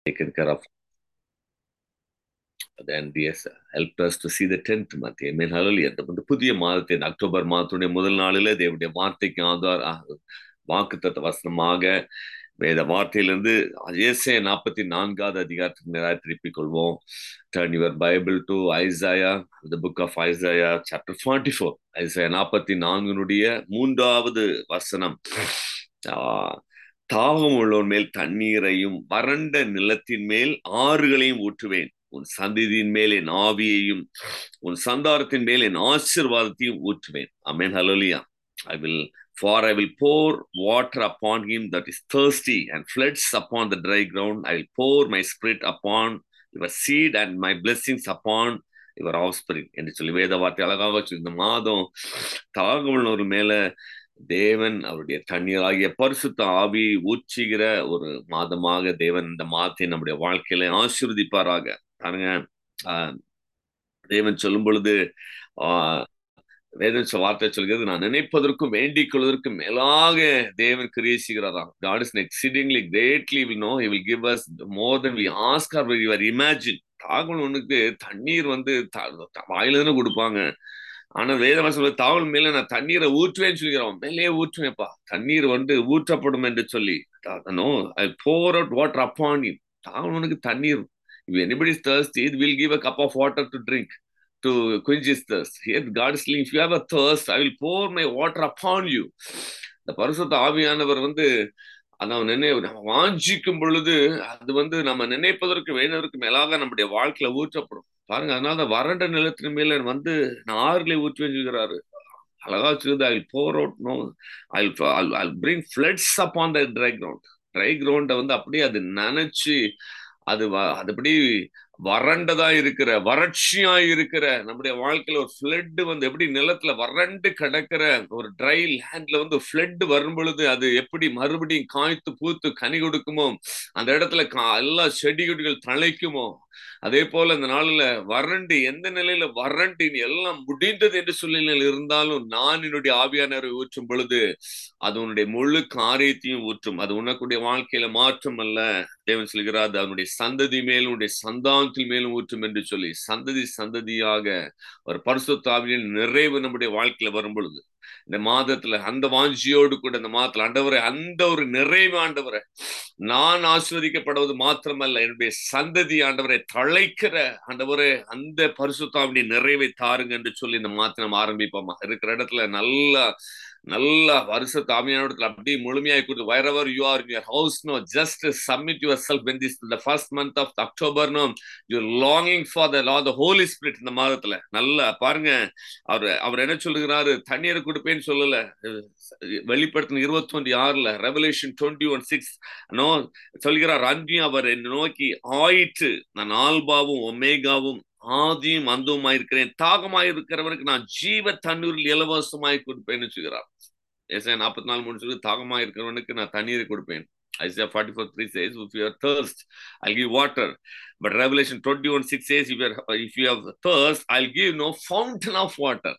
taken care of. Then yes, helped us to see the 10th month. Amen. Hallelujah. இந்த புதிய மாதத்தை இந்த October மாதத்துடைய முதல் நாளில் தேவனுடைய வார்த்தைக்கு ஆதார் வாக்குத்தத்த வசனமாக வேத வார்த்தையிலிருந்து ஏசே நாற்பத்தி நான்காவது அதிகாரத்துக்கு நேராக திருப்பிக் கொள்வோம் turn your Bible to Isaiah the book of Isaiah chapter forty four Isaiah நாற்பத்தி நான்கினுடைய மூன்றாவது வசனம் தாகம் உள்ளோர் மேல் தண்ணீரையும் வறண்ட நிலத்தின் மேல் ஆறுகளையும் ஊற்றுவேன் உன் சந்ததியின் மேல் என் ஆவியையும் உன் சந்தாரத்தின் மேல் என் ஆசிர்வாதத்தையும் ஊற்றுவேன் amen hallelujah I will For I will pour water upon him that is thirsty and floods upon the dry ground. I will pour my spirit upon your seed and my blessings upon your offspring. என்று சொல்லி வேத வார்த்தை அழகாக வச்சு இந்த மாதம் தாகவல் மேல தேவன் அவருடைய தண்ணீராகிய பரிசுத்த ஆவி ஊற்றுகிற ஒரு மாதமாக தேவன் இந்த மாதத்தை நம்முடைய வாழ்க்கையில ஆசீர்வதிப்பாராக பாருங்க ஆஹ் தேவன் சொல்லும் பொழுது ஆஹ் வேதன் வார்த்தை சொல்கிறது நான் நினைப்பதற்கும் வேண்டிக் கொள்வதற்கும் மேலாக தேவன் கிரியை செய்கிறாராம் God is exceedingly greatly will know he will give us more than we ask or your imagine தாகல் ஒண்ணுக்கு தண்ணீர் வந்து வாயில தானே கொடுப்பாங்க ஆனா வேதவாசம் தாவல் மேல நான் தண்ணீரை ஊற்றுவேன்னு சொல்லிக்கிறோம் மேலேயே ஊற்றுவேன்ப்பா தண்ணீர் வந்து ஊற்றப்படும் என்று சொல்லி no I pour out water upon you தாவல் தண்ணீர் if anybody thirsty it will give a cup of water to drink to quench his thirst. Here God is saying, if you have a thirst, I will pour my water upon you. இந்த பரிசுத்த ஆவியானவர் வந்து நம்ம நினை வாஞ்சிக்கும் பொழுது அது வந்து நம்ம நினைப்பதற்கு வேணதற்கு மேலாக நம்முடைய வாழ்க்கையில ஊற்றப்படும் பாருங்க அதனால வறண்ட நிலத்தின் மேல வந்து நான் ஆறுகளை ஊற்றி வச்சுக்கிறாரு அழகா சொல்லுது I pour out no I I bring floods upon the dry ground dry கிரவுண்டை வந்து அப்படியே அது நினைச்சு அது அதுபடி வறண்டதா இருக்கிற வறட்சியா இருக்கிற நம்முடைய வாழ்க்கையில ஒரு ஃபிளட் வந்து எப்படி நிலத்துல வறண்டு கிடக்கிற ஒரு ட்ரை லேண்ட்ல வந்து ஃபிளட் வரும் பொழுது அது எப்படி மறுபடியும் காய்த்து பூத்து கனி கொடுக்குமோ அந்த இடத்துல எல்லா செடி கொடிகள் தழைக்குமோ அதே போல இந்த நாளில் வறண்டு எந்த நிலையில வறண்டு எல்லாம் முடிந்தது என்று சூழ்நிலையில் இருந்தாலும் நான் என்னுடைய ஆவியானவரை ஊற்றும் பொழுது அது உன்னுடைய முழு காரியத்தையும் ஊற்றும் அது உனக்குடைய வாழ்க்கையில மாற்றம் அல்ல தேவன் சொல்கிறார் அது அவனுடைய சந்ததி மேலும் உன்னுடைய சந்தானத்தில் மேலும் ஊற்றும் என்று சொல்லி சந்ததி சந்ததியாக ஒரு பரிசுத்தாவியின் நிறைவு நம்முடைய வாழ்க்கையில வரும் பொழுது இந்த மாதத்துல அந்த வாஞ்சியோடு கூட இந்த மாதத்துல ஆண்டவரை அந்த ஒரு நிறைவு ஆண்டவரை நான் ஆஸ்வதிக்கப்படுவது மாத்திரமல்ல என்னுடைய சந்ததி ஆண்டவரை தழைக்கிற ஆண்டவரே அந்த பரிசுத்தாவினுடைய நிறைவை தாருங்க என்று சொல்லி இந்த மாதத்தை நம்ம ஆரம்பிப்போமா இருக்கிற இடத்துல நல்லா நல்லா வருஷ தாமியானோடத்துல அப்படியே முழுமையாக கொடுத்து wherever you are your house no just submit yourself when this the first month of October no you longing for the லா த ஹோலி ஸ்பிரிட் இந்த மாதத்துல நல்லா பாருங்க அவர் அவர் என்ன சொல்லுகிறாரு தண்ணீரை கொடுப்பேன்னு சொல்லல வெளிப்படுத்தின இருபத்தி ஒன்று ஆறுல Revelation twenty one six no சொல்கிறார் அன்றியும் அவர் என்னை நோக்கி ஆயிற்று நான் ஆல்பாவும் ஒமேகாவும் ஆதியும் அந்தவுமாய் இருக்கிறேன் தாகமாய் இருக்கிறவருக்கு நான் ஜீவ தண்ணீரில் இலவசமாய் கொடுப்பேன்னு சொல்கிறார் ஏசா நாற்பத்தி நாலு மூணு சொல்லி தாகமாய் இருக்கிறவனுக்கு நான் தண்ணீரை கொடுப்பேன் Isaiah 44 3 says, If you are thirst, I'll give water. But Revelation 21 6 says, If you, are, if you have thirst, I'll give no fountain of water.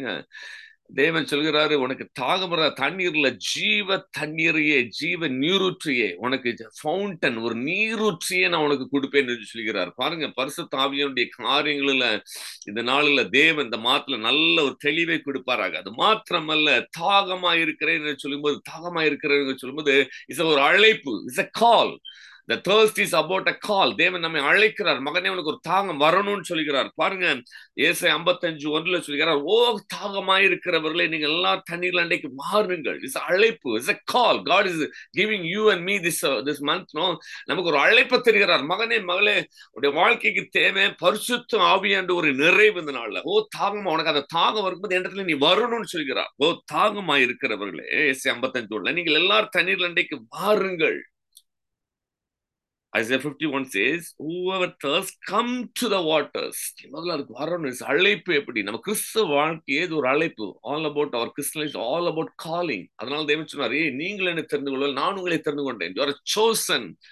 தேவன் சொல்கிறாரு உனக்கு தாகமர தண்ணீர்ல ஜீவ தண்ணீரையே ஜீவ நீரூற்றியே உனக்கு ஃபவுண்டன் ஒரு நீரூற்றியே நான் உனக்கு கொடுப்பேன் என்று சொல்கிறார் பாருங்க பரிசு தாவியனுடைய காரியங்களில் இந்த நாளில் தேவன் இந்த மாத்துல நல்ல ஒரு தெளிவை கொடுப்பாராக அது மாத்திரமல்ல தாகமா இருக்கிறேன் என்று சொல்லும்போது தாகமா இருக்கிறேன் சொல்லும்போது இஸ் ஒரு அழைப்பு is a call The thirst is about a call. தேவன் நம்மை அழைக்கிறார் மகனே உனக்கு ஒரு தாகம் வரணும்னு சொல்கிறார் பாருங்க ஏசை ஐம்பத்தஞ்சு ஒன்றுல சொல்கிறார் ஓ தாகமாய் இருக்கிறவர்களே நீங்க எல்லா தண்ணீர்ல அன்றைக்கு மாறுங்கள் இஸ் அழைப்பு is a call God is giving you and me this this month no நமக்கு ஒரு அழைப்பு தருகிறார் மகனே மகளே உடைய வாழ்க்கைக்கு தேவை பரிசுத்த ஆவியாண்டு ஒரு நிறைவு இந்த நாள்ல ஓ தாகமா உனக்கு அந்த தாகம் வரும்போது இடத்துல நீ வரணும்னு சொல்கிறார் ஓ தாகமாய் இருக்கிறவர்களே ஏசை ஐம்பத்தஞ்சு ஒன்றுல நீங்கள் எல்லாரும் தண்ணீர்ல அன்றைக்கு மாறுங்கள் Isaiah 51 says, whoever thirsts, come to the waters. முதல்ல அதுக்கு வரணும் அழைப்பு எப்படி நம்ம கிறிஸ்தவ வாழ்க்கையே இது ஒரு அழைப்பு all about our Christian all about calling அதனால தேவன் சொன்னார் ஏ நீங்கள் என்ன தெரிந்து கொள்ள நான் உங்களை தெரிந்து கொண்டேன் you are chosen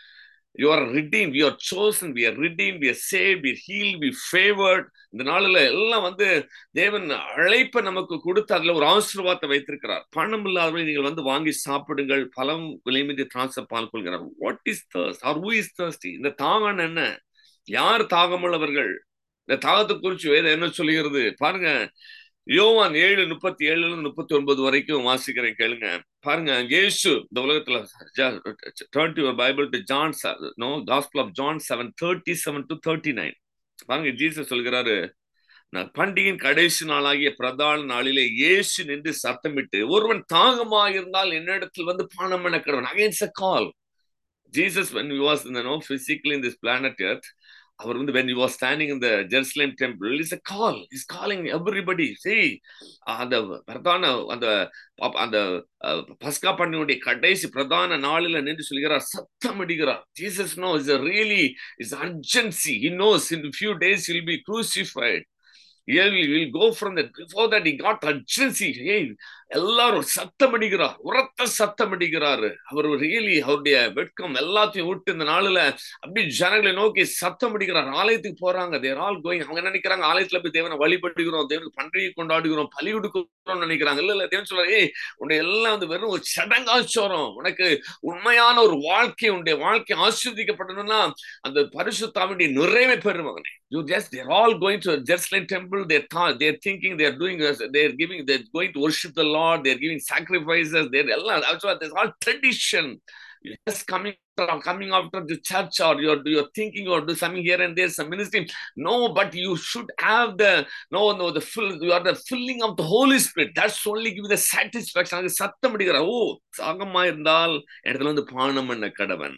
you are redeem you are chosen we are redeem we are save we heal we favoured இந்த நாளில் எல்லாம் வந்து தேவன் அழைப்பை நமக்கு கொடுத்து அதுல ஒரு ஆசீர்வாதத்தை வைத்திருக்கிறார் பணம் இல்லாதவரை நீங்கள் வந்து வாங்கி சாப்பிடுங்கள் பலம் விலைமின்றி டிரான்ஸ்ஃபர் பால் கொள்கிறார் what is thirst or who is thirsty இந்த தாகம் என்ன யார் தாகமுள்ளவர்கள் இந்த தாகத்தை குறித்து வேதம் என்ன சொல்லுகிறது பாருங்க யோவான் ஏழு முப்பத்தி ஏழுல இருந்து முப்பத்தி ஒன்பது வரைக்கும் வாசிக்கிறேன் கேளுங்க பாருங்க இயேசு இந்த உலகத்துல turn to Bible to John no gospel of John seven thirty seven to thirty nine பாருங்க ஜீசஸ் சொல்கிறாரு நான் பண்டிகையின் கடைசி நாளாகிய பிரதான நாளிலே இயேசு நின்று சத்தமிட்டு ஒருவன் தாகமாயிருந்தால் என்னிடத்தில் வந்து பானம் பண்ண கடவன் against a call Jesus when he was you know physically in this planet earth அவர் வந்து when he was standing in the Jerusalem temple is a call he's calling everybody see அந்த பிரதான அந்த அந்த பஸ்கா பண்டிகையுடைய கடைசி பிரதான நாளில் நின்று சொல்கிறார் சத்தம் அடிக்கிறார் Jesus no is really is urgency he knows in a few days he'll be crucified He will go from that. Before that, he got urgency. Hey, எல்லாரும் சத்தம் அடிக்கிறார் உரத்த சத்தம் அடிக்கிறாரு அவர் ரியலி அவருடைய வெட்கம் எல்லாத்தையும் விட்டு இந்த நாளில் அப்படி ஜனங்களை நோக்கி சத்தம் அடிக்கிறார் ஆலயத்துக்கு போறாங்க தேர் ஆல் கோயிங் அவங்க நினைக்கிறாங்க ஆலயத்துல போய் தேவனை வழிபடுகிறோம் தேவனுக்கு பண்டிகை கொண்டாடுகிறோம் பலி கொடுக்கிறோம் நினைக்கிறாங்க இல்ல இல்ல தேவன் சொல்றாரு ஏய் உன்னை எல்லாம் வந்து வெறும் ஒரு சடங்காச்சோரம் உனக்கு உண்மையான ஒரு வாழ்க்கை உன்னுடைய வாழ்க்கை ஆஸ்வதிக்கப்படணும்னா அந்த பரிசுத்தாவுடைய நிறைவை பெறும் மகனே You just they're all going to a Jerusalem temple. They're th- they're thinking they're doing they're giving they're going to worship the Lord. They're giving sacrifices. They're that's why there's all tradition. You're just coming coming after the church or you're you're thinking or do something here and there some ministry. No, but you should have the no no the full you are the filling of the Holy Spirit. That's only give the satisfaction. அது சத்தம் அடிக்கிற ஓ சாகமா இருந்தால் இடத்துல வந்து பானம் என்ன கடவன்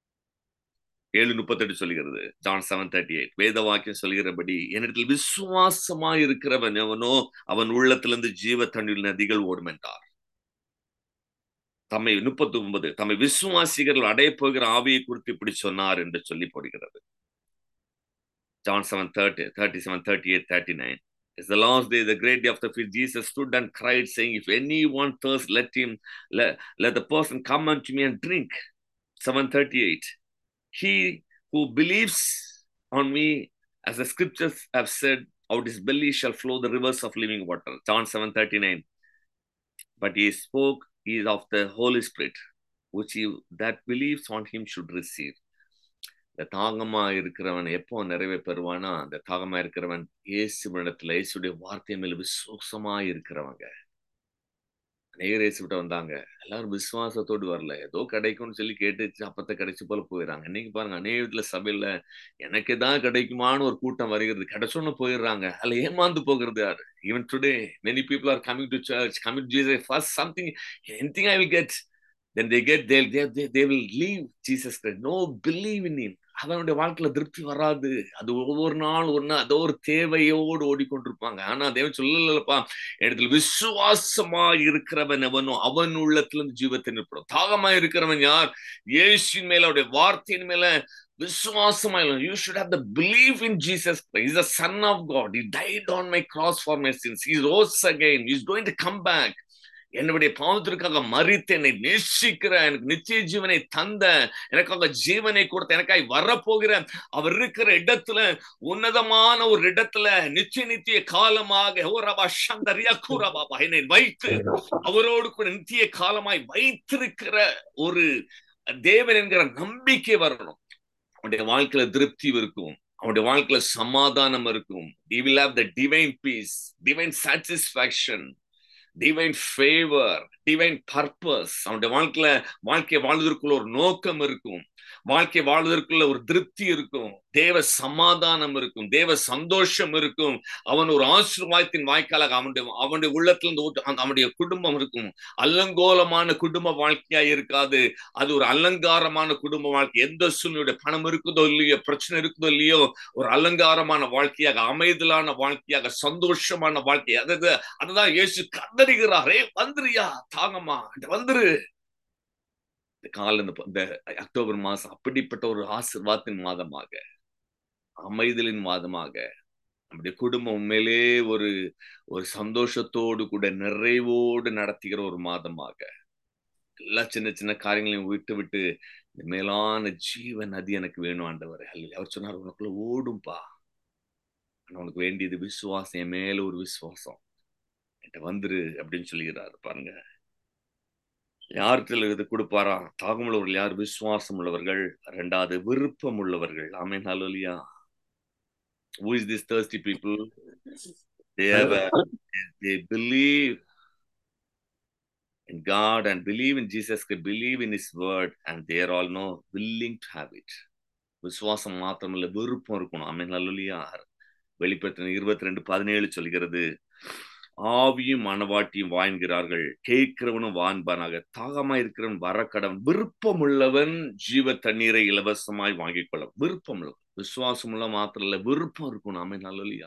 ஏழு முப்பத்தெட்டு சொல்லுகிறது ஜான் செவன் தேர்ட்டி எயிட் வேத வாக்கியம் சொல்கிறபடி என்னிடத்தில் விசுவாசமா இருக்கிறவன் எவனோ அவன் உள்ளத்திலிருந்து ஜீவ தண்ணீர் நதிகள் ஓடும் என்றார் தம்மை முப்பத்தி ஒன்பது தம்மை விசுவாசிகள் அடைய போகிற ஆவியை குறித்து இப்படி சொன்னார் என்று சொல்லி போடுகிறது John seven thirty thirty seven thirty eight thirty nine It's the last day, the great day of the feast. Jesus stood and cried, saying, If anyone thirst, let him let, let the person come unto me and drink. 738. He who believes on me, as the scriptures have said, out his belly shall flow the rivers of living water. John 7 39. But he spoke, he is of the Holy Spirit, which he that believes on him should receive. இந்த தாகமா இருக்கிறவன் எப்போ நிறைவே பெறுவானா அந்த தாகமா இருக்கிறவன் இயேசுவிடத்துல இயேசுடைய வார்த்தை மேல விசுவாசமா இருக்கிறவங்க அநேகர் இயேசுகிட்ட வந்தாங்க எல்லாரும் விசுவாசத்தோடு வரல ஏதோ கிடைக்கும்னு சொல்லி கேட்டு அப்பத்தை கிடைச்சி போல போயிடறாங்க இன்னைக்கு பாருங்க அநேகத்துல சபையில எனக்கு தான் கிடைக்குமான்னு ஒரு கூட்டம் வருகிறது கிடைச்சோன்னு போயிடுறாங்க அதுல ஏமாந்து போகிறது யாரு even today many people are coming to church coming to first something anything I will get then they get they they they will leave Jesus Christ no believe in him அவனுடைய வாழ்க்கையில திருப்தி வராது அது ஒவ்வொரு நாள் ஒண்ணு அதோ ஒரு தேவையோடு ஓடிக்கொண்டிருப்பாங்க ஆனா தேவன் சொல்லலப்பா இடத்துல விசுவாசமா இருக்கிறவன் அவனும் அவன் உள்ளத்துல இருந்து ஜீவத்தை நிற்படும் தாகமா இருக்கிறவன் யார் இயேசுவின் மேல அவருடைய வார்த்தையின் மேல விசுவாசமா you should have the believe in Jesus is the son of God he died on my cross for my sins he rose again is going to come back என்னுடைய பாவத்திற்காக மறித்து என்னை நேசிக்கிற எனக்கு நித்திய ஜீவனை தந்த எனக்காக ஜீவனை கொடுத்த எனக்காய் வரப்போகிற அவர் இருக்கிற இடத்துல உன்னதமான ஒரு இடத்துல நித்திய நித்திய காலமாக ஓ ரபா சந்தரியா கூறபாபா என்னை வைத்து அவரோடு கூட நித்திய காலமாய் வைத்திருக்கிற ஒரு தேவன் என்கிற நம்பிக்கை வரணும் அவனுடைய வாழ்க்கையில திருப்தி இருக்கும் அவனுடைய வாழ்க்கையில சமாதானம் இருக்கும் they will have the divine peace divine satisfaction divine favour divine purpose அவனுடைய வாழ்க்கையில வாழ்க்கை வாழ்வதற்குள்ள ஒரு நோக்கம் இருக்கும் வாழ்க்கை வாழ்வதற்குள்ள ஒரு திருப்தி இருக்கும் தேவ சமாதானம் இருக்கும் தேவ சந்தோஷம் இருக்கும் அவன் ஒரு ஆசீர்வாதத்தின் வாய்க்காலாக அவனுடைய அவனுடைய உள்ளத்திலிருந்து அவனுடைய குடும்பம் இருக்கும் அலங்கோலமான குடும்ப வாழ்க்கையா இருக்காது அது ஒரு அலங்காரமான குடும்ப வாழ்க்கை எந்த சூழ்நிலையுடைய பணம் இருக்குதோ இல்லையோ பிரச்சனை இருக்குதோ இல்லையோ ஒரு அலங்காரமான வாழ்க்கையாக அமைதலான வாழ்க்கையாக சந்தோஷமான வாழ்க்கை அதாவது அதுதான் இயேசு கதறுகிறாரே வந்துருயா தாங்கம்மா வந்துரு இந்த கால இந்த அக்டோபர் மாசம் அப்படிப்பட்ட ஒரு ஆசிர்வாதத்தின் மாதமாக அமைதலின் மாதமாக நம்முடைய குடும்பம் உண்மையிலே ஒரு ஒரு சந்தோஷத்தோடு கூட நிறைவோடு நடத்துகிற ஒரு மாதமாக எல்லா சின்ன சின்ன காரியங்களையும் விட்டு விட்டு இந்த மேலான ஜீவ நதி எனக்கு வேணும் ஆண்டவர் அவர் சொன்னார் உனக்குள்ள ஓடும்பா ஆனா உனக்கு வேண்டியது விசுவாசம் என் மேல ஒரு விசுவாசம் என்கிட்ட வந்துரு அப்படின்னு சொல்லுகிறார் பாருங்க யார்கிட்ட இது கொடுப்பாரா தாகம் உள்ளவர்கள் யார் விசுவாசம் உள்ளவர்கள் ரெண்டாவது விருப்பம் உள்ளவர்கள் amen hallelujah who is this thirsty people they have a, they believe in god and believe in jesus could believe in his word and they are all no willing to have it விசுவாசம் மாத்திரமல்ல விருப்பம் இருக்கணும் ஆமேன் hallelujah வெளிப்படுத்தின இருபத்தி ரெண்டு பதினேழு சொல்கிறது ஆவியும் மனவாட்டியும் வாய்கிறார்கள் கேட்கிறவனும் வான்பானாக தாகமா இருக்கிறவன் வரக்கடன் விருப்பம் உள்ளவன் ஜீவ தண்ணீரை இலவசமாய் வாங்கிக் கொள்ள விருப்பம் உள்ளவன் விசுவாசம் உள்ள மாத்திரம் இல்ல விருப்பம் இருக்கணும் ஆமே நல்லலையா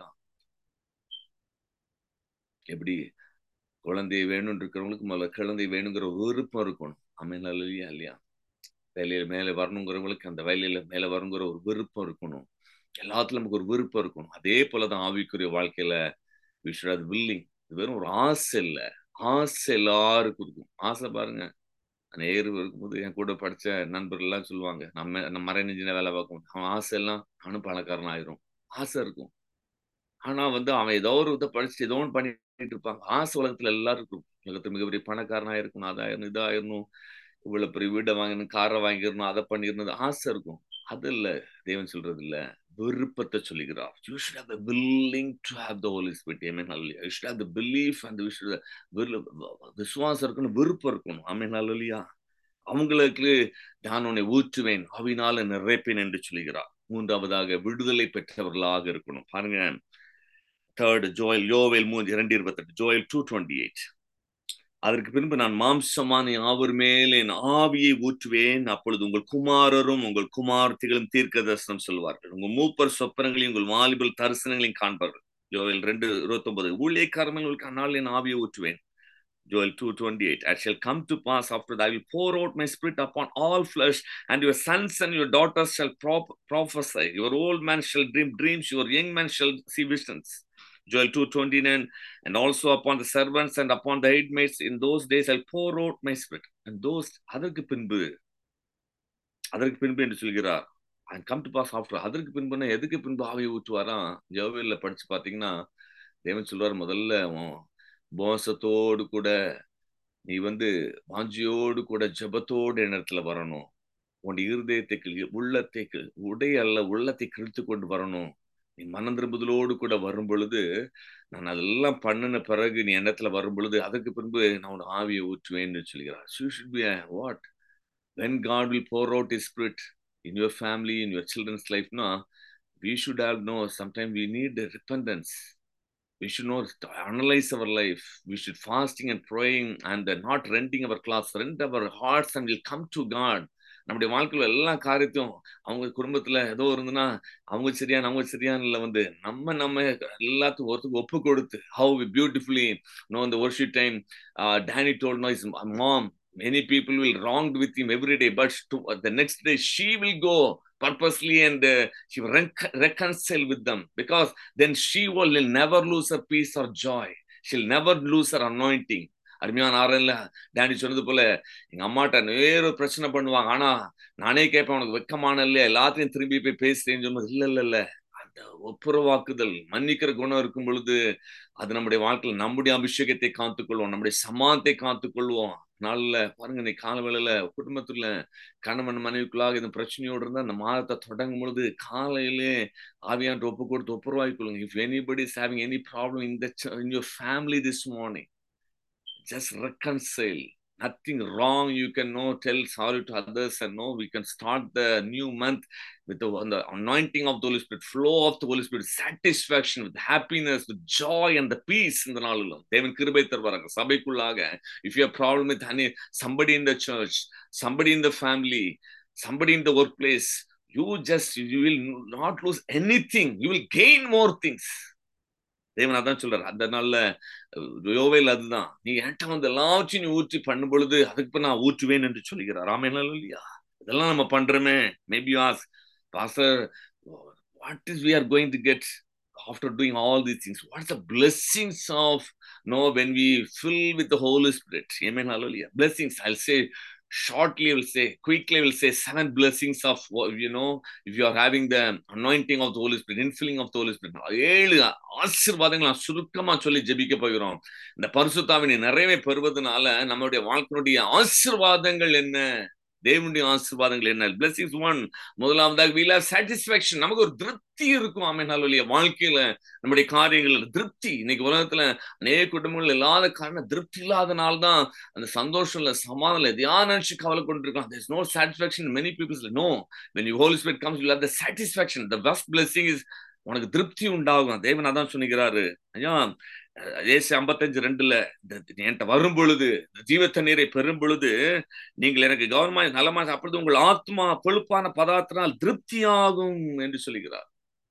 எப்படி குழந்தை வேணும்னு இருக்கிறவங்களுக்கு முதல்ல குழந்தை வேணுங்கிற விருப்பம் இருக்கணும் ஆமே நல்லலையா இல்லையா வேலையில மேல வரணுங்கிறவங்களுக்கு அந்த வேலையில மேல வரணுங்கிற ஒரு விருப்பம் இருக்கணும் எல்லாத்துலயும் நமக்கு ஒரு விருப்பம் இருக்கணும் அதே போலதான் ஆவிக்குரிய வாழ்க்கையில விஷ் அது வில்லிங் இது வெறும் ஒரு ஆசை இல்லை ஆசை எல்லாருக்கும் இருக்கும் ஆசை பாருங்க நேரு இருக்கும்போது என் கூட படிச்ச நண்பர்கள் எல்லாம் சொல்லுவாங்க நம்ம நம்ம மறைன் இன்ஜினியர் வேலை பார்க்கும் அவன் ஆசை எல்லாம் நானும் பணக்காரன் ஆயிரும் ஆசை இருக்கும் ஆனா வந்து அவன் ஏதோ ஒரு இதை படிச்சுட்டு ஏதோ ஒன்று பண்ணிட்டு இருப்பாங்க ஆசை உலகத்துல எல்லாரும் இருக்கும் உலகத்துல மிகப்பெரிய பணக்காரனா இருக்கணும் அதாயிரணும் இதாயிரணும் இவ்வளவு பெரிய வீடை வாங்கணும் காரை வாங்கிடணும் அதை பண்ணிடணும் ஆசை இருக்கும் அது இல்ல தேவன் சொல்றது இல்ல விருப்பத்தை சொல்லுகிறார் you should have the willing to have the Holi spirit amen hallelujah you should have the belief and you should விசுவாசம் இருக்கணும் விருப்பம் இருக்கணும் ஆமென் ஹalleluya அவங்களுக்கு நான் உன்னை ஊற்றுவேன் அவினால நிறைப்பேன் என்று சொல்லுகிறார் மூன்றாவதாக விடுதலை பெற்றவர்களாக இருக்கணும் பாருங்க தேர்ட் ஜோயல் யோவேல் மூன்று இரண்டு இருபத்தெட்டு ஜோயல் டூ டுவெண்ட்டி எயிட் அதற்கு பின்பு நான் மாம்சமான யாவர் மேல் என் ஆவியை ஊற்றுவேன் அப்பொழுது உங்கள் குமாரரும் உங்கள் குமார்த்திகளும் தீர்க்க தரிசனம் சொல்வார்கள் உங்கள் மூப்பர் சொப்பனங்களையும் உங்கள் வாலிபல் தரிசனங்களையும் காண்பார்கள் ஜோயல் ரெண்டு இருபத்தி ஒன்பது ஊழியக்காரங்களுக்கு அந்நாள் என் ஆவியை ஊற்றுவேன் Joel 2:28 I shall come to pass after that I will pour out my spirit upon all flesh and your sons and your daughters shall prop- prophesy your old man shall dream dreams your young man shall see visions Joel 2:29 and also upon the servants and upon the handmaids in those days I'll pour out my spirit and those அதற்கு பின்பு அதற்கு பின்பு என்று சொல்கிறார் and come to pass after அதற்கு பின்புனா எதுக்கு பின்பு ஆவியை ஊற்றுவாராம் ஜோவேல்ல படிச்சு பாத்தீங்கன்னா தேவன் சொல்வார் முதல்ல போசத்தோடு கூட நீ வந்து வாஞ்சியோடு கூட ஜபத்தோடு இடத்துல வரணும் உன் இருதயத்தை உள்ளத்தை உடை அல்ல உள்ளத்தை கிழித்து கொண்டு வரணும் நீ மனம் திரும்புதலோடு கூட வரும் பொழுது நான் அதெல்லாம் பண்ணின பிறகு நீ எண்ணத்துல வரும் பொழுது அதுக்கு பின்பு நான் உன் ஆவியை ஊற்றுவேன்னு சொல்கிறார் so should be what when God will pour out his spirit in your family in your children's லைஃப்னா we should have no sometime we need repentance we should not analyze our life. We should fasting and praying and not renting our clothes, rent our hearts and we'll come to God. நம்முடைய வாழ்க்கையில எல்லா காரியத்தையும் அவங்க குடும்பத்துல ஏதோ இருந்துன்னா அவங்க சரியான அவங்க சரியான வந்து நம்ம நம்ம எல்லாத்துக்கும் ஒருத்தருக்கு ஒப்பு கொடுத்து ஹவு பியூட்டிஃபுல்லி நோ இந்த worship time Danny told no is mom many people will wronged with him every day but to, uh, the next day she will go purposely and uh, she will rec- reconcile with them because then she will never lose her peace or joy she'll never lose her anointing அருமையான ஆரல்ல Danny சொன்னது போல எங்க அம்மாட்ட வேற பிரச்சனை பண்ணுவாங்க ஆனா நானே கேட்பேன் உனக்கு வெக்கமான இல்லையா எல்லாத்தையும் திரும்பி போய் பேசுறேன்னு சொன்னது இல்ல இல்ல இல்ல அந்த ஒப்புரவாக்குதல் மன்னிக்கிற குணம் இருக்கும் பொழுது அது நம்முடைய வாழ்க்கையில் நம்முடைய அபிஷேகத்தை காத்துக்கொள்வோம் நம்முடைய சமானத்தை காத்துக்கொள்வோம் நாளில் பாருங்க நீ காலவேளையில குடும்பத்துல கணவன் மனைவிக்குள்ளாக இந்த பிரச்சனையோடு இருந்தா அந்த மாதத்தை தொடங்கும் பொழுது காலையிலே ஆவியான் ஒப்பு கொடுத்து ஒப்புரவாய் கொள்ளுங்க if anybody is having any problem in the in your family this morning just reconcile nothing wrong you can know tell sorry to others and know we can start the new month with the, the anointing of the holy spirit flow of the holy spirit satisfaction with happiness with joy and the peace in the நாளிலும் தேவன் கிருபை தருவாங்க சபைக்குள்ளாக if you have problem with any somebody in the church somebody in the family somebody in the workplace you just you will not lose anything you will gain more things தேவன் அதான் சொல்றாரு அந்த நாள்ல யோவேல் அதுதான் நீ என்கிட்ட வந்து எல்லாத்தையும் நீ ஊற்றி பண்ணும் பொழுது அதுக்கு நான் ஊற்றுவேன் என்று சொல்கிறார் ஆமேன் இல்லையா இதெல்லாம் நம்ம பண்றோமே maybe as pastor what is we are going to get after doing all these things what's the blessings of no when we fill with the holy spirit amen hallelujah blessings i'll say shortly will say, quickly will say seven blessings of, you know, if you are having the anointing of the Holy Spirit, infilling of the Holy Spirit. ஏழு ஆசீர்வாதங்கள் நான் சுருக்கமா சொல்லி ஜெபிக்க போகிறோம் இந்த பரிசுத்தாவினை நிறைவே பெறுவதனால நம்மளுடைய வாழ்க்கையினுடைய ஆசீர்வாதங்கள் என்ன தேவனுடைய ஆசீர்வாதங்கள் என்ன பிளஸிங்ஸ் ஒன் முதலாவதாக வீல் சாட்டிஸ்பாக்சன் நமக்கு ஒரு திருப்தி இருக்கும் ஆமைனாலுடைய வாழ்க்கையில நம்முடைய காரியங்கள் திருப்தி இன்னைக்கு உலகத்துல அநேக குடும்பங்கள் இல்லாத காரணம் திருப்தி இல்லாதனால தான் அந்த சந்தோஷம் இல்ல சமாதானம் இல்லை எதையா நினைச்சு கவலை கொண்டிருக்கான் there's no satisfaction in many people's life. no when you holy spirit comes you have the satisfaction the best blessing is உனக்கு திருப்தி உண்டாகும் தேவன் அதான் சொன்னிக்கிறாரு ஐயா ஏசு ஐம்பத்தஞ்சு ரெண்டுல என்கிட்ட வரும் பொழுது ஜீவ தண்ணீரை பெறும் பொழுது நீங்கள் எனக்கு கவனமாய் நலமா அப்பொழுது உங்கள் ஆத்மா கொழுப்பான பதார்த்தனால் திருப்தியாகும் என்று சொல்லுகிறார்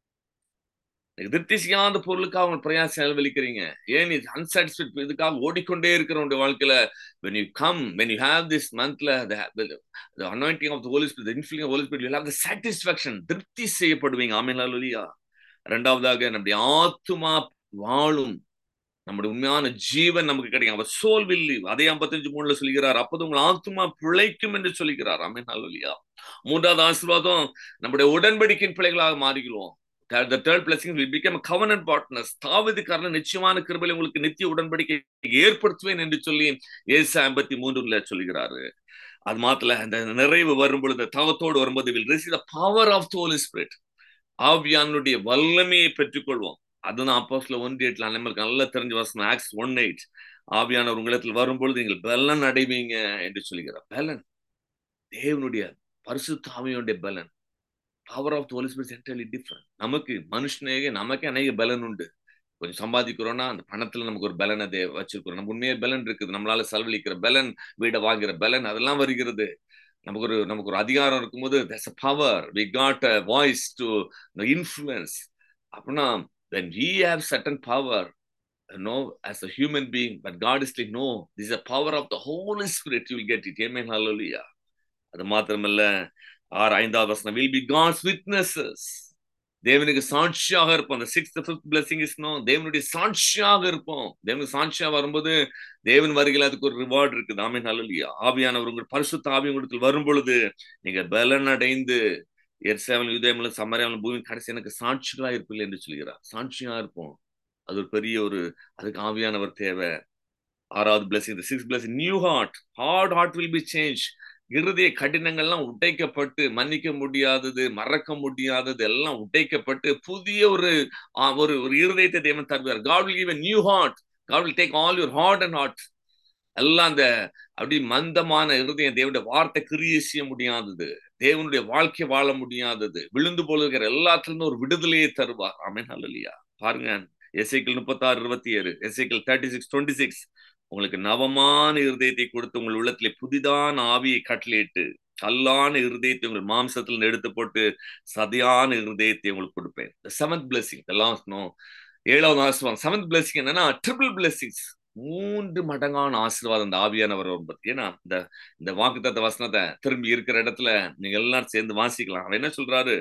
திருப்தி செய்யாத பொருளுக்காக அவங்க பிரயாசம் செலவழிக்கிறீங்க ஏன் இது அன்சாட்டிஸ்ஃபைட் இதுக்காக ஓடிக்கொண்டே இருக்கிற உங்களுடைய வாழ்க்கையில when you come when you have this monthல the, the, the anointing of the holy spirit the infilling of the holy spirit you have the satisfaction திருப்தி செய்யப்படுவீங்க ஆமேலாலுலியா ரெண்டாவதாக நம்முடைய ஆத்மா வாழும் நம்முடைய உண்மையான ஜீவன் நமக்கு கிடைக்கும் அவர் சோல் வில்லி அதே ஐம்பத்தஞ்சு மூணுல சொல்கிறார் அப்போது உங்கள் ஆத்மா பிழைக்கும் என்று சொல்கிறார் அமேன் அல்லா மூன்றாவது ஆசீர்வாதம் நம்முடைய உடன்படிக்கையின் பிள்ளைகளாக மாறுகிறோம் the third blessing will become a covenant partners தாவதுக்காரன் நிச்சயமான கிருபையில் உங்களுக்கு நித்திய உடன்படிக்கை ஏற்படுத்துவேன் என்று சொல்லி ஏசு ஐம்பத்தி மூன்றுல சொல்கிறாரு அது மாத்திர அந்த நிறைவு வரும் பொழுது தாவத்தோடு வரும்போது will receive the power of the Holi spirit ஆவியானுடைய வல்லமையை பெற்றுக்கொள்வோம் அதுதான் அப்போஸ்ல ஒன் எயிட்ல நம்மளுக்கு நல்லா தெரிஞ்ச வசனம் ஆக்ஸ் ஒன் எயிட் ஆவியானவர் உங்களிடத்தில் வரும்பொழுது நீங்கள் பலன் அடைவீங்க என்று சொல்கிறார் பலன் தேவனுடைய பரிசுத்த ஆவியுடைய பலன் power of holy spirit entirely different நமக்கு மனுஷனே நமக்கே அநேக பலன் உண்டு கொஞ்சம் சம்பாதிக்கிறோம்னா அந்த பணத்துல நமக்கு ஒரு பலன் அதை வச்சிருக்கிறோம் நம்ம உண்மையே பலன் இருக்குது நம்மளால செலவழிக்கிற பலன் வீடை வாங்குற பலன் அதெல்லாம் வருகிறது நமக்கு ஒரு நமக்கு ஒரு அதிகாரம் இருக்கும்போது there's a power we got a voice to influence அப்படின்னா when we have certain power you know as a human being but God is like no this is a power of the Holy Spirit you will get it amen hallelujah அது மாத்திரமல்ல ஆறு ஐந்தாவது வசனம் will be God's witnesses தேவனுக்கு சாட்சியாக இருப்போம் அந்த sixth fifth blessing இஸ்னோம் தேவனுடைய சாட்சியாக இருப்போம் தேவனுக்கு சாட்சியா வரும்போது தேவன் வருகையில் அதுக்கு ஒரு ரிவார்டு இருக்குது ஆமே நல்ல ஆவியானவர் உங்கள் பரிசுத்த ஆவி உங்களுக்கு வரும் பொழுது நீங்க பலன் அடைந்து எர்சேவன் யுதயமலும் சமரியாவலும் பூமி கடைசி எனக்கு சாட்சிகளா இருப்பில்லை என்று சொல்கிறார் சாட்சியா இருப்போம் அது ஒரு பெரிய ஒரு அதுக்கு ஆவியானவர் தேவை ஆறாவது blessing six blessing new heart heart heart will be change இருதய கடினங்கள்லாம் உடைக்கப்பட்டு மன்னிக்க முடியாதது மறக்க முடியாதது எல்லாம் உடைக்கப்பட்டு புதிய ஒரு ஒரு ஒரு இருதயத்தை தேவன் தருவார் God will give a new heart God will take all your heart and heart எல்லாம் அந்த அப்படி மந்தமான இருதயம் தேவனுடைய வார்த்தை கிரியை செய்ய முடியாதது தேவனுடைய வாழ்க்கை வாழ முடியாதது விழுந்து போல இருக்கிற எல்லாத்துலேருந்து ஒரு விடுதலையை தருவார் ஆமேன் இல்லையா பாருங்க எஸ்ஐக்கள் முப்பத்தாறு இருபத்தி ஏழு Ezekiel thirty six twenty six உங்களுக்கு நவமான இருதயத்தை கொடுத்து உங்கள் உள்ளத்திலே புதிதான ஆவியை கட்டளையிட்டு கல்லான இருதயத்தை உங்கள் மாம்சத்தில் எடுத்து போட்டு சதையான இருதயத்தை உங்களுக்கு கொடுப்பேன் செவன்த் பிளஸிங் இதெல்லாம் ஏழாவது ஆசீர்வாதம் செவன்த் பிளஸிங் என்னன்னா ட்ரிபிள் பிளஸிங்ஸ் மூன்று மடங்கான ஆசீர்வாதம் இந்த ஆவியானவர் வரும்போது ஏன்னா இந்த இந்த வாக்குத்தத்த வசனத்தை திரும்பி இருக்கிற இடத்துல நீங்க எல்லாரும் சேர்ந்து வாசிக்கலாம் அவர் என்ன சொல்றாரு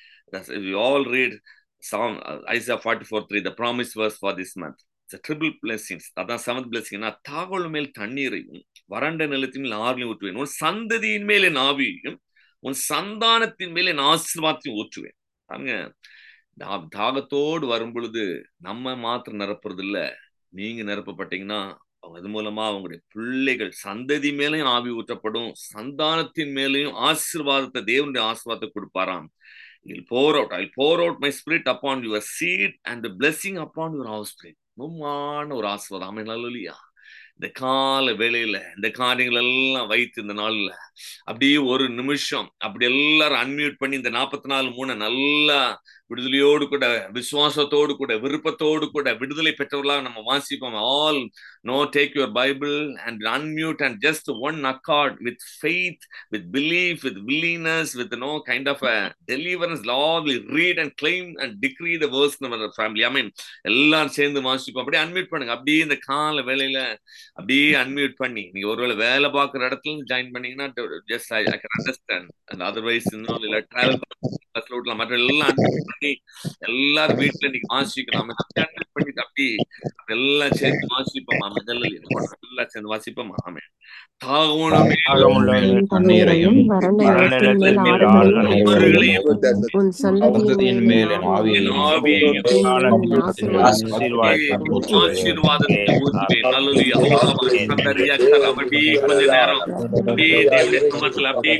all read song Isaiah forty four three the promise verse for this month triple blessings அதான் செவன்த் பிளஸிங்னா தாவல் மேல் தண்ணீரையும் வறண்ட நிலத்தின் மேல் ஆறுலையும் ஊற்றுவேன் உன் சந்ததியின் மேல் என் ஆவியையும் உன் சந்தானத்தின் மேல் என் ஆசீர்வாதத்தையும் ஊற்றுவேன் பாருங்க தாகத்தோடு வரும் பொழுது நம்ம மாத்திரம் நிரப்புறது இல்ல நீங்க நிரப்பப்பட்டீங்கன்னா அது மூலமா அவங்களுடைய பிள்ளைகள் சந்ததி மேலையும் ஆவி ஊற்றப்படும் சந்தானத்தின் மேலையும் ஆசீர்வாதத்தை தேவனுடைய ஆசீர்வாதத்தை கொடுப்பாராம் You'll pour out, I'll pour out my spirit upon your seed and the blessing upon your offspring. மும்மான ஒரு ஆசீர்வாதம் ஆமே நல்லையா இந்த கால வேலையில இந்த காரியங்கள் எல்லாம் வைத்து இந்த நாள்ல அப்படியே ஒரு நிமிஷம் அப்படி எல்லாரும் அன்மியூட் பண்ணி இந்த நாற்பத்தி நாலு மூணு நல்லா விடுதலையோடு கூட விசுவாசத்தோடு கூட விருப்பத்தோடு கூட விடுதலை பெற்றவர்களாக நம்ம வாசிப்போம் all no take your Bible and unmute and just one accord with faith with belief with willingness with no kind of deliverance லா will read and claim and decree the verse நம்ம ஃபேமிலி ஐ மீன் எல்லாரும் சேர்ந்து வாசிப்போம் அப்படியே unmute பண்ணுங்க அப்படியே இந்த கால வேலையில அப்படியே அன்மியூட் பண்ணி நீங்க ஒருவேளை வேலை பார்க்குற இடத்துல ஜாயின் பண்ணீங்கன்னா just I can understand and otherwise இன்னும் இல்லை டிராவல் பஸ்ல விடலாம் மற்ற எல்லாம் அன்மியூட் பண்ணி எல்லாரும் வீட்டுல நீங்க வாசிக்கலாம் அன்மியூட் பண்ணிட்டு அப்படி அதெல்லாம் சேர்த்து வாசிப்போம் ஆமே எல்லாம் சேர்ந்து வாசிப்போம் ஆமே தாகோணமே தாகமுள்ள தண்ணீரையும் வறண்ட வறண்ட நிலத்தின் மேல் நிலத்தின் மேல் ஆறுகளையும் ஆறுகளையும் உன் சந்ததியின் சந்ததியின் மேல் மேல் என் என் ஆவியையும் ஆவியையும் ஆவியையும் காலத்தில் ஆசீர்வாதத்தை ஊற்றுவேன். ஆசீர்வாதத்தை ஊற்றுவேன் நல்லது அப்படியே கொஞ்ச நேரம் அப்படியே தேவனுடைய சமத்துல அப்படியே